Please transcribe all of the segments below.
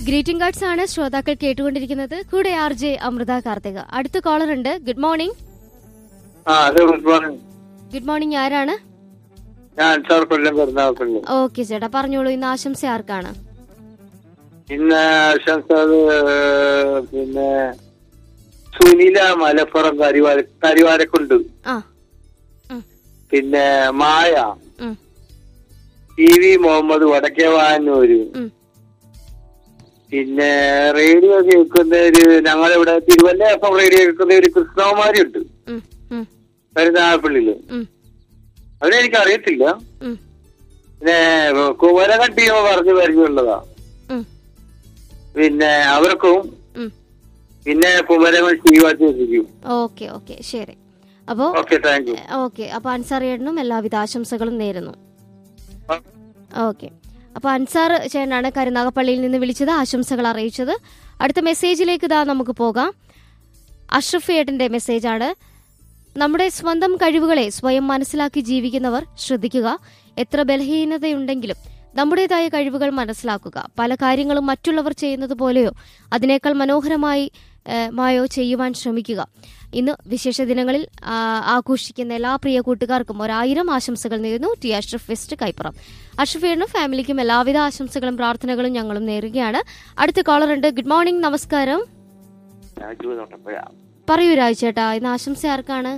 Greeting cards ആണ് ശ്രോതാക്കൾ കേട്ടുകൊണ്ടിരിക്കുന്നത് കൂടെ ആർ ജെ അമൃത കാർത്തിക അടുത്ത കോളർ ഉണ്ട് ഗുഡ് മോർണിംഗ് ആ അതെ ഗുഡ് മോർണിംഗ് ഗുഡ് മോർണിംഗ് ആരാണ് ഞാൻ സാർ കൊല്ലം കരുനാഗപ്പള്ളി ഓക്കെ ചേട്ടാ പറഞ്ഞോളൂ ഇന്ന് ആശംസ ആർക്കാണ് ഇന്ന് ആശംസ അത് പിന്നെ സുനില മലപ്പുറം കരിവാര കരിവാരക്കുണ്ട് ആ ഉം, പിന്നെ മായ ഉം, ടി വി മുഹമ്മദ് വടക്കേ വാനൂര് ഉം. പിന്നെ റേഡിയോ കേൾക്കുന്ന ഒരു ഞങ്ങളിവിടെ തിരുവല്ല എഫ് എം റേഡിയോ കേൾക്കുന്ന ഒരു കൃഷ്ണകുമാരി ഉണ്ട് ഉം, ഉം, കരുനാഗപ്പള്ളിയില് ഉം, അവരെ എനിക്ക് അറിയത്തില്ല ഉം, പിന്നെ കുമരകം ടീം പറഞ്ഞു പരിചയമുള്ളതാ ഉം, പിന്നെ അവർക്കും ഉം. പിന്നെ കുമരകം ശിവാചേരിക്കും ഓക്കെ ഓക്കെ ശരി അപ്പോ ഓക്കെ താങ്ക് യു ഓക്കെ അപ്പൊ അൻസാർ ചേട്ടനും എല്ലാവിധ ആശംസകളും നേരുന്നു ഓക്കെ അപ്പൊ അൻസാർ ചേട്ടനാണ് കരുനാഗപ്പള്ളിയിൽ നിന്ന് വിളിച്ചത് ആശംസകൾ അറിയിച്ചത് അടുത്ത മെസ്സേജിലേക്ക് ഇതാ നമുക്ക് പോകാം അഷ്റഫ് ഏട്ടന്റെ മെസ്സേജാണ് നമ്മുടെ സ്വന്തം കഴിവുകളെ സ്വയം മനസ്സിലാക്കി ജീവിക്കുന്നവർ ശ്രദ്ധിക്കുക എത്ര ബലഹീനതയുണ്ടെങ്കിലും നമ്മുടേതായ കഴിവുകൾ മനസ്സിലാക്കുക പല കാര്യങ്ങളും മറ്റുള്ളവർ ചെയ്യുന്നത് പോലെയോ അതിനേക്കാൾ മനോഹരമായി ഏഹ്, മായോ ചെയ്യുവാൻ ശ്രമിക്കുക ഇന്ന് വിശേഷ ദിനങ്ങളിൽ ആ, ആഘോഷിക്കുന്ന എല്ലാ പ്രിയ കൂട്ടുകാർക്കും ഒരായിരം ആശംസകൾ നേരുന്നു ടി അഷ്റഫ് വെസ്റ്റ് കൈപ്പുറം അഷ്റഫിനും ഫാമിലിക്കും എല്ലാവിധ ആശംസകളും പ്രാർത്ഥനകളും ഞങ്ങളും നേരുകയാണ് അടുത്ത കോളർ ഉണ്ട് ഗുഡ് മോർണിംഗ് നമസ്കാരം രാജു തൊട്ടപ്പുഴ പറയൂ രാജേട്ടാ ഇന്ന് ആശംസ ആർക്കാണ്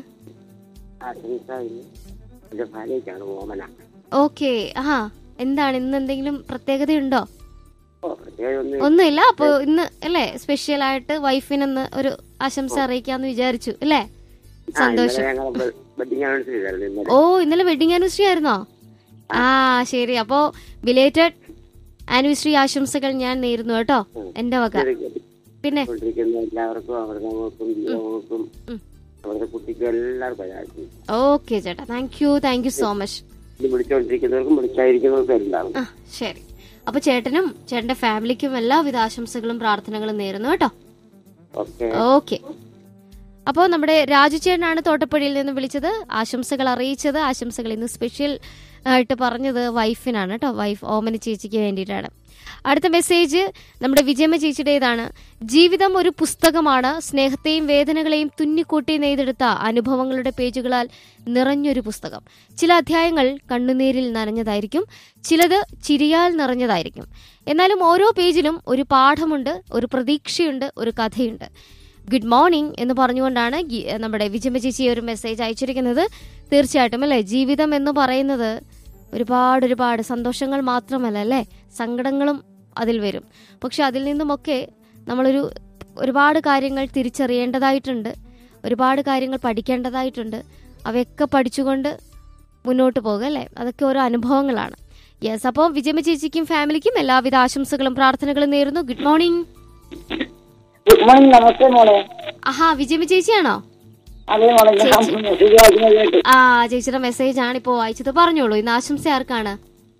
എന്റെ ഭാര്യയ്ക്കാണ് ഓമന ഓക്കെ ആ എന്താണ് ഇന്ന് എന്തെങ്കിലും പ്രത്യേകതയുണ്ടോ ഓ, പ്രത്യേകം ഒന്നും ഒന്നുമില്ല അപ്പൊ ഇന്ന് അല്ലേ സ്പെഷ്യൽ ആയിട്ട് വൈഫിനൊന്ന് ഒരു ആശംസ അറിയിക്കാന്ന് വിചാരിച്ചു അല്ലേ സന്തോഷം വെഡിങ് ആനിവേഴ്സറി ആയിരുന്നു ഇന്നലെ ഓ ഇന്നലെ വെഡിങ് ആനിവേഴ്സറി ആയിരുന്നോ ആ ശരി അപ്പോ ബിലേറ്റഡ് ആനിവേഴ്സറി ആശംസകൾ ഞാൻ നേരുന്നു കേട്ടോ എന്റെ വക പിന്നെ കൊണ്ടിരിക്കുന്ന എല്ലാവർക്കും അവരുടെ മോൾക്കും ദീപങ്ങൾക്കും ഉം. അവരുടെ കുട്ടിക്കും എല്ലാവർക്കും ആശംസിക്കുന്നു. ഓക്കെ ചേട്ടാ thank you thank you so much ഇത് വിളിച്ചുകൊണ്ടിരിക്കുന്നവർക്കും വിളിച്ചായിരിക്കുന്നവർക്കും എല്ലാവർക്കും ആ ശരി അപ്പൊ ചേട്ടനും ചേട്ടന്റെ ഫാമിലിക്കും എല്ലാവിധ ആശംസകളും പ്രാർത്ഥനകളും നേരുന്നു കേട്ടോ ഓക്കെ ഓക്കെ അപ്പോൾ നമ്മുടെ രാജു ചേട്ടനാണ് തോട്ടപ്പുഴയിൽ നിന്ന് വിളിച്ചത് ആശംസകൾ അറിയിച്ചത് ആശംസകൾ ഇന്ന് സ്പെഷ്യൽ ആയിട്ട് പറഞ്ഞത് വൈഫിനാണ് കേട്ടോ വൈഫ് ഓമന ചേച്ചിക്ക് വേണ്ടിയിട്ടാണ് അടുത്ത മെസ്സേജ് നമ്മുടെ വിജയമ്മ ചേച്ചിയുടേതാണ് ജീവിതം ഒരു പുസ്തകമാണ് സ്നേഹത്തെയും വേദനകളെയും തുന്നിക്കൂട്ടി നെയ്തെടുത്ത അനുഭവങ്ങളുടെ പേജുകളാൽ നിറഞ്ഞൊരു പുസ്തകം ചില അധ്യായങ്ങൾ കണ്ണുനീരിൽ നനഞ്ഞതായിരിക്കും ചിലത് ചിരിയാൽ നിറഞ്ഞതായിരിക്കും എന്നാലും ഓരോ പേജിലും ഒരു പാഠമുണ്ട് ഒരു പ്രതീക്ഷയുണ്ട് ഒരു കഥയുണ്ട് ഗുഡ് മോർണിംഗ് എന്ന് പറഞ്ഞുകൊണ്ടാണ് ഗി- നമ്മുടെ വിജയമ്മ ചേച്ചി ഒരു മെസ്സേജ് അയച്ചിരിക്കുന്നത് തീർച്ചയായിട്ടും അല്ലേ ജീവിതം എന്ന് പറയുന്നത് ഒരുപാട് ഒരുപാട് സന്തോഷങ്ങൾ മാത്രമല്ല അല്ലേ സങ്കടങ്ങളും അതിൽ വരും പക്ഷെ അതിൽ നിന്നുമൊക്കെ നമ്മളൊരു ഒരുപാട് കാര്യങ്ങൾ തിരിച്ചറിയേണ്ടതായിട്ടുണ്ട് ഒരുപാട് കാര്യങ്ങൾ പഠിക്കേണ്ടതായിട്ടുണ്ട് അവയൊക്കെ പഠിച്ചുകൊണ്ട് മുന്നോട്ട് പോകുക അല്ലേ അതൊക്കെ ഓരോ അനുഭവങ്ങളാണ് യെസ് അപ്പോൾ വിജയമ്മ ചേച്ചിക്കും ഫാമിലിക്കും എല്ലാവിധ ആശംസകളും പ്രാർത്ഥനകളും നേരുന്നു ഗുഡ് മോർണിംഗ് ഗുഡ് മോർണിംഗ് നമസ്തേ മോളെ ആഹാ വിജയമ്മ ചേച്ചിയാണോ അതേ മോളെ ഞാൻ ശരിയാക്കുന്നത് കേട്ടു ആ ചേച്ചിയുടെ മെസ്സേജ് ആണ് ഇപ്പോ വായിച്ചത് പറഞ്ഞോളൂ ഇന്ന് ആശംസ ആർക്കാണ്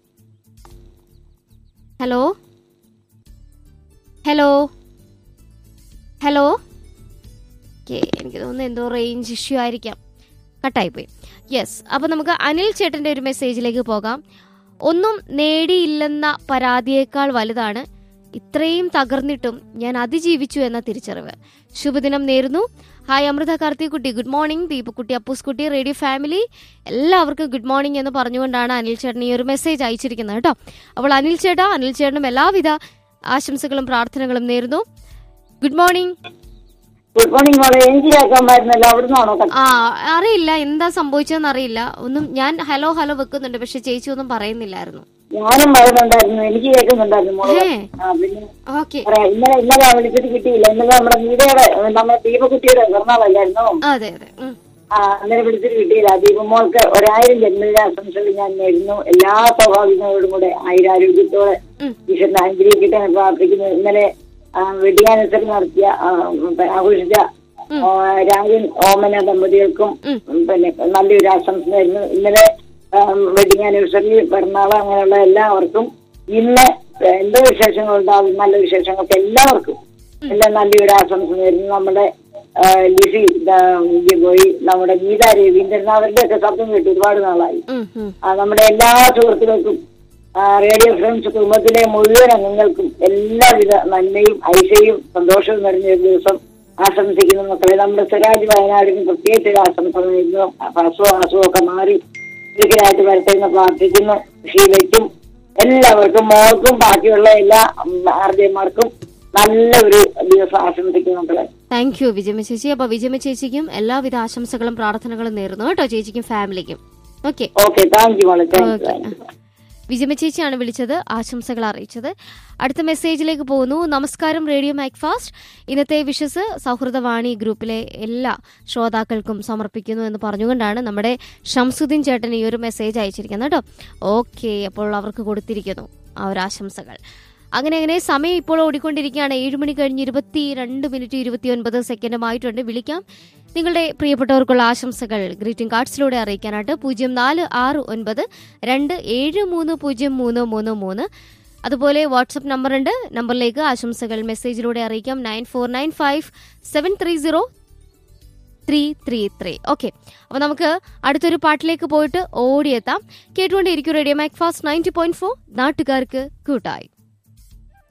ഹലോ ഹലോ ഹലോ ഓക്കെ എനിക്ക് തോന്നുന്നു എന്തോ റേഞ്ച് ഇഷ്യൂ ആയിരിക്കാം കട്ടായി പോയി യെസ് അപ്പൊ നമുക്ക് അനിൽ ചേട്ടന്റെ ഒരു മെസ്സേജിലേക്ക് പോകാം ഒന്നും നേടിയില്ലെന്ന പരാതിയേക്കാൾ വലുതാണ് ഇത്രയും തകർന്നിട്ടും ഞാൻ അതിജീവിച്ചു എന്ന തിരിച്ചറിവ് ശുഭദിനം നേരുന്നു hi Amritha Karthikkutty good morning Deepakkutty Appuskutty radio family എല്ലാവർക്കും ഗുഡ് മോർണിംഗ് എന്ന് പറഞ്ഞുകൊണ്ടാണ് അനിൽ ചേട്ടൻ ഈ ഒരു മെസ്സേജ് അയച്ചിരിക്കുന്നത് കേട്ടോ അപ്പോൾ അനിൽ ചേട്ടാ അനിൽ ചേട്ടനും എല്ലാവിധ ആശംസകളും പ്രാർത്ഥനകളും നേരുന്നു ഗുഡ് മോർണിംഗ് ഗുഡ് മോർണിംഗ് മോളെ എഞ്ചിനാക്കാൻ പായിരുന്നല്ലോ അവിടുന്നാണോ ആ അറിയില്ല എന്താ സംഭവിച്ചതെന്ന് അറിയില്ല ഒന്നും ഞാൻ ഹലോ ഹലോ വെക്കുന്നുണ്ട് പക്ഷെ ചേച്ചി ഒന്നും പറയുന്നില്ലായിരുന്നു ഞാനും പറയുന്നുണ്ടായിരുന്നു എനിക്ക് കേൾക്കുന്നുണ്ടായിരുന്നു മോളെ ഏ ആ പിന്നെ ഓക്കെ പറയാം ഇന്നലെ ഇന്നലെ വിളിച്ചിട്ട് കിട്ടിയില്ല ഇന്നലെ നമ്മുടെ ഗീതയുടെ നമ്മുടെ ദീപകുട്ടിയുടെ പിറന്നാളല്ലായിരുന്നോ അതെ അതെ ഉം. ആ അന്നേരം വിളിച്ചിട്ട് കിട്ടിയില്ല ദീപമോൾക്ക് ഒരായിരം ജന്മദിന ആശംസകൾ ഞാൻ നേരുന്നു എല്ലാ സൗഭാഗ്യങ്ങളോടും കൂടെ ആയുരാരോഗ്യത്തോടെ ഉം. ഈശ്വരനെ അനുഗ്രഹിക്കട്ടെ എന്ന് പ്രാർത്ഥിക്കുന്നു ഇന്നലെ വെഡിങ് ആനിവേഴ്സറി നടത്തിയ ആ, ആഘോഷിച്ച ആ, രാജൻ ഓമന ദമ്പതികൾക്കും ഉം. പിന്നെ നല്ലൊരു ആശംസ നേരുന്നു ഇന്നലെ വെഡിങ് ആനിവേഴ്സറി പിറന്നാൾ അങ്ങനെയുള്ള എല്ലാവർക്കും ഇന്ന് എന്തോ വിശേഷങ്ങളുണ്ടാവും നല്ല വിശേഷങ്ങൾക്ക് എല്ലാവർക്കും എല്ലാം നല്ലൊരു ആശംസ നേരുന്നു നമ്മുടെ ആ, ലിസി ദാ, ഇത് പോയി നമ്മുടെ ഗീത രവീന്ദ്രൻ അവരുടെ ഒക്കെ ശബ്ദം കേട്ടു ഒരുപാട് നാളായി ഉം, ഉം. ആ, നമ്മുടെ എല്ലാ സുഹൃത്തുക്കൾക്കും ആ, റേഡിയോ ഫ്രണ്ട്സ് കുടുംബത്തിലെ മുഴുവൻ അംഗങ്ങൾക്കും എല്ലാവിധ നന്മയും ഐശ്വര്യവും സന്തോഷവും നിറഞ്ഞ ഒരു ദിവസം ആശംസിക്കുന്നു മക്കളെ നമ്മുടെ സ്വരാജ് വയനാടിന് പ്രത്യേകിച്ച് ഒരു ആശംസ നേരുന്നു അസുഖം അസുഖമൊക്കെ മാറി ഒരിക്കലായിട്ട് വരട്ടെ എന്ന് പ്രാർത്ഥിക്കുന്നു ഷീലയ്ക്കും എല്ലാവർക്കും മോൾക്കും ബാക്കിയുള്ള എല്ലാ ആർജയന്മാർക്കും നല്ല ഒരു ദിവസം ആശംസിക്കുന്നു മക്കളെ താങ്ക് യു വിജയമ ചേച്ചി അപ്പൊ വിജയമ ചേച്ചിക്കും എല്ലാവിധ ആശംസകളും പ്രാർത്ഥനകളും നേരുന്നു കേട്ടോ ചേച്ചിക്കും ഫാമിലിക്കും ഓക്കെ ഓക്കെ താങ്ക് യു മോളെ thank you okay thank you Vijayama ചേച്ചിയാണ് വിളിച്ചത് ആശംസകൾ അറിയിച്ചത് അടുത്ത മെസ്സേജിലേക്ക് പോകുന്നു നമസ്കാരം റേഡിയോ മാക്ഫാസ്റ്റ് ഇന്നത്തെ വിഷസ് സൗഹൃദവാണി ഗ്രൂപ്പിലെ എല്ലാ ശ്രോതാക്കൾക്കും സമർപ്പിക്കുന്നു എന്ന് പറഞ്ഞുകൊണ്ടാണ് നമ്മുടെ ഷംസുദ്ദീൻ ചേട്ടൻ ഈ ഒരു മെസ്സേജ് അയച്ചിരിക്കുന്നത് കേട്ടോ ഓക്കെ അപ്പോൾ അവർക്ക് കൊടുത്തിരിക്കുന്നു ആ ഒരു ആശംസകൾ അങ്ങനെ അങ്ങനെ സമയം ഇപ്പോൾ ഓടിക്കൊണ്ടിരിക്കുകയാണ് ഏഴ് മണി കഴിഞ്ഞ് ഇരുപത്തി രണ്ട് മിനിറ്റ് ഇരുപത്തി ഒൻപത് സെക്കൻഡുമായിട്ടുണ്ട് വിളിക്കാം നിങ്ങളുടെ പ്രിയപ്പെട്ടവർക്കുള്ള ആശംസകൾ ഗ്രീറ്റിംഗ് കാർഡ്സിലൂടെ അറിയിക്കാനായിട്ട് പൂജ്യം നാല് ആറ് ഒൻപത് രണ്ട് ഏഴ് മൂന്ന് പൂജ്യം മൂന്ന് മൂന്ന് മൂന്ന് അതുപോലെ വാട്സപ്പ് നമ്പർ ഉണ്ട് നമ്പറിലേക്ക് ആശംസകൾ മെസ്സേജിലൂടെ അറിയിക്കാം nine four nine five seven three zero three three three okay അപ്പോൾ നമുക്ക് അടുത്തൊരു പാട്ടിലേക്ക് പോയിട്ട് ഓടിയെത്താം കേട്ടുകൊണ്ടേയിരിക്കും radio Mac fast ninety point four നാട്ടുകാർക്ക് കൂട്ടായി